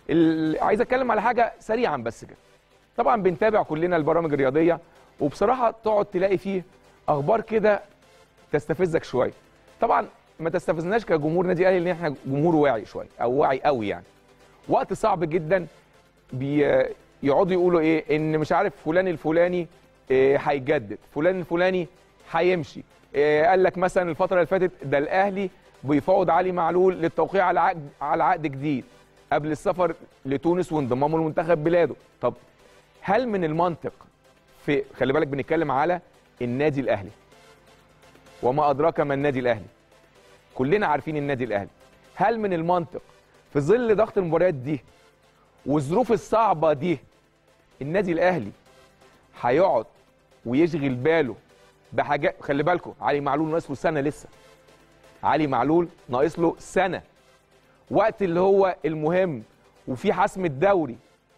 ال- عايز اتكلم على حاجه سريعا بس كده طبعا بنتابع كلنا البرامج الرياضيه وبصراحه تقعد تلاقي فيه اخبار كده تستفزك شويه طبعا ما تستفزناش كجمهور نادي الاهلي لان احنا جمهور واعي شويه او واعي قوي يعني وقت صعب جدا بي يقعدوا يقولوا ايه ان مش عارف فلان الفلاني إيه هيجدد فلان الفلاني هيمشي إيه قال لك مثلا الفتره اللي فاتت ده الاهلي بيفاوض علي معلول للتوقيع على عقد على عقد جديد قبل السفر لتونس وانضمامه لمنتخب بلاده طب هل من المنطق في خلي بالك بنتكلم على النادي الاهلي وما ادراك ما النادي الاهلي كلنا عارفين النادي الاهلي هل من المنطق في ظل ضغط المباريات دي والظروف الصعبه دي النادي الاهلي هيقعد ويشغل باله بحاجات خلي بالكم علي معلول ناقص له سنه لسه علي معلول ناقص له سنه وقت اللي هو المهم وفي حسم الدوري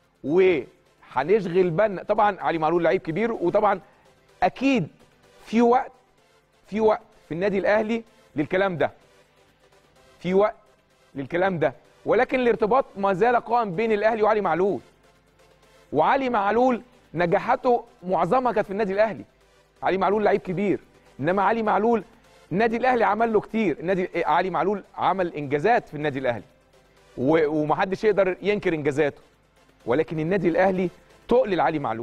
وهنشغل بالنا طبعا علي معلول لعيب كبير وطبعا اكيد في وقت في وقت في النادي الاهلي للكلام ده في وقت للكلام ده ولكن الارتباط ما زال قائم بين الاهلي وعلي معلول وعلي معلول نجاحاته معظمها كانت في النادي الاهلي علي معلول لعيب كبير انما علي معلول النادي الاهلي عمل له كتير النادي إيه، علي معلول عمل انجازات في النادي الاهلي و- ومحدش يقدر ينكر انجازاته ولكن النادي الاهلي تقل لعلي معلول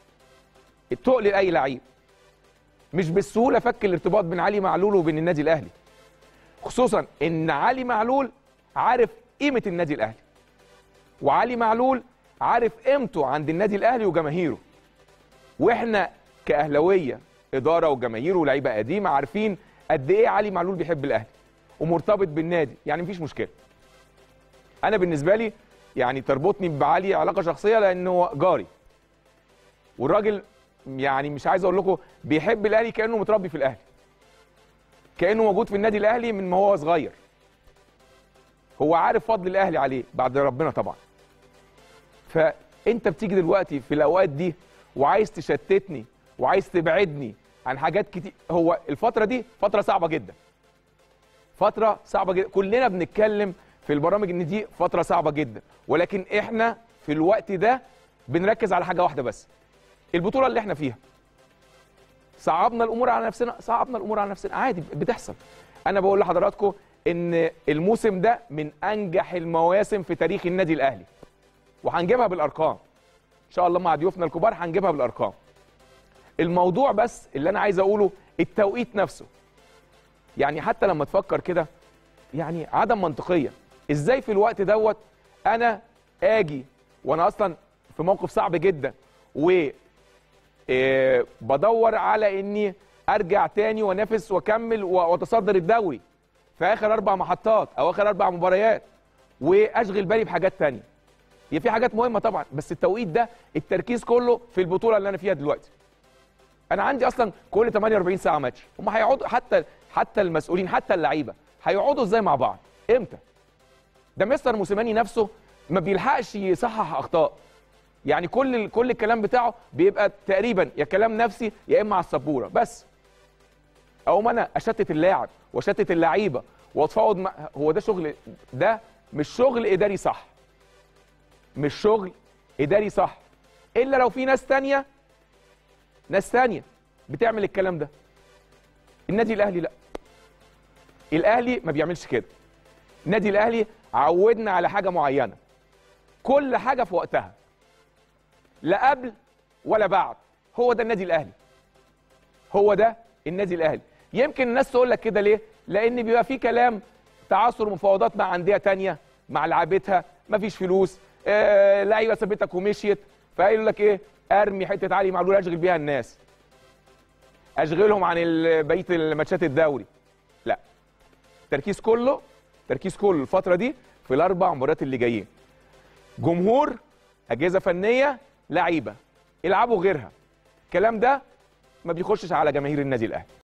تقل لاي لعيب مش بالسهوله فك الارتباط بين علي معلول وبين النادي الاهلي خصوصا ان علي معلول عارف قيمه النادي الاهلي وعلي معلول عارف قيمته عند النادي الاهلي وجماهيره واحنا كاهلاويه اداره وجماهير ولاعيبه قديمه عارفين قد ايه علي معلول بيحب الاهلي ومرتبط بالنادي يعني مفيش مشكله انا بالنسبه لي يعني تربطني بعلي علاقه شخصيه لانه جاري والراجل يعني مش عايز اقول لكم بيحب الاهلي كانه متربي في الاهلي كانه موجود في النادي الاهلي من ما هو صغير هو عارف فضل الاهلي عليه بعد ربنا طبعا فانت بتيجي دلوقتي في الاوقات دي وعايز تشتتني وعايز تبعدني عن حاجات كتير هو الفتره دي فتره صعبه جدا فتره صعبه جدا كلنا بنتكلم في البرامج ان دي فتره صعبه جدا ولكن احنا في الوقت ده بنركز على حاجه واحده بس البطوله اللي احنا فيها صعبنا الامور على نفسنا صعبنا الامور على نفسنا عادي بتحصل انا بقول لحضراتكم ان الموسم ده من انجح المواسم في تاريخ النادي الاهلي وهنجيبها بالارقام ان شاء الله مع ضيوفنا الكبار هنجيبها بالارقام الموضوع بس اللي انا عايز اقوله التوقيت نفسه يعني حتى لما تفكر كده يعني عدم منطقيه ازاي في الوقت دوت انا اجي وانا اصلا في موقف صعب جدا و إيه، بدور على اني ارجع تاني وانافس واكمل و- واتصدر الدوري في اخر اربع محطات او اخر اربع مباريات واشغل بالي بحاجات تانية هي في حاجات مهمه طبعا بس التوقيت ده التركيز كله في البطوله اللي انا فيها دلوقتي انا عندي اصلا كل 48 ساعه ماتش هم هيقعدوا حتى حتى المسؤولين حتى اللعيبه هيقعدوا ازاي مع بعض امتى ده مستر موسيماني نفسه ما بيلحقش يصحح اخطاء يعني كل ال- كل الكلام بتاعه بيبقى تقريبا يا كلام نفسي يا اما على السبوره بس او انا اشتت اللاعب واشتت اللعيبه واتفاوض مع هو ده شغل ده مش شغل اداري صح مش شغل اداري صح الا لو في ناس تانية ناس تانية بتعمل الكلام ده النادي الاهلي لا الاهلي ما بيعملش كده النادي الاهلي عودنا على حاجه معينه كل حاجه في وقتها لا قبل ولا بعد هو ده النادي الاهلي هو ده النادي الاهلي يمكن الناس تقول لك كده ليه لان بيبقى في كلام تعثر مفاوضات مع انديه تانية مع لعيبتها مفيش فلوس آه لعيبه سابتك ومشيت فقالوا لك ايه ارمي حته علي معلول اشغل بيها الناس اشغلهم عن ال- بقيه الماتشات الدوري لا التركيز كله التركيز كله الفتره دي في الاربع مباريات اللي جايين جمهور اجهزه فنيه لعيبه العبوا غيرها الكلام ده ما بيخشش على جماهير النادي الاهلي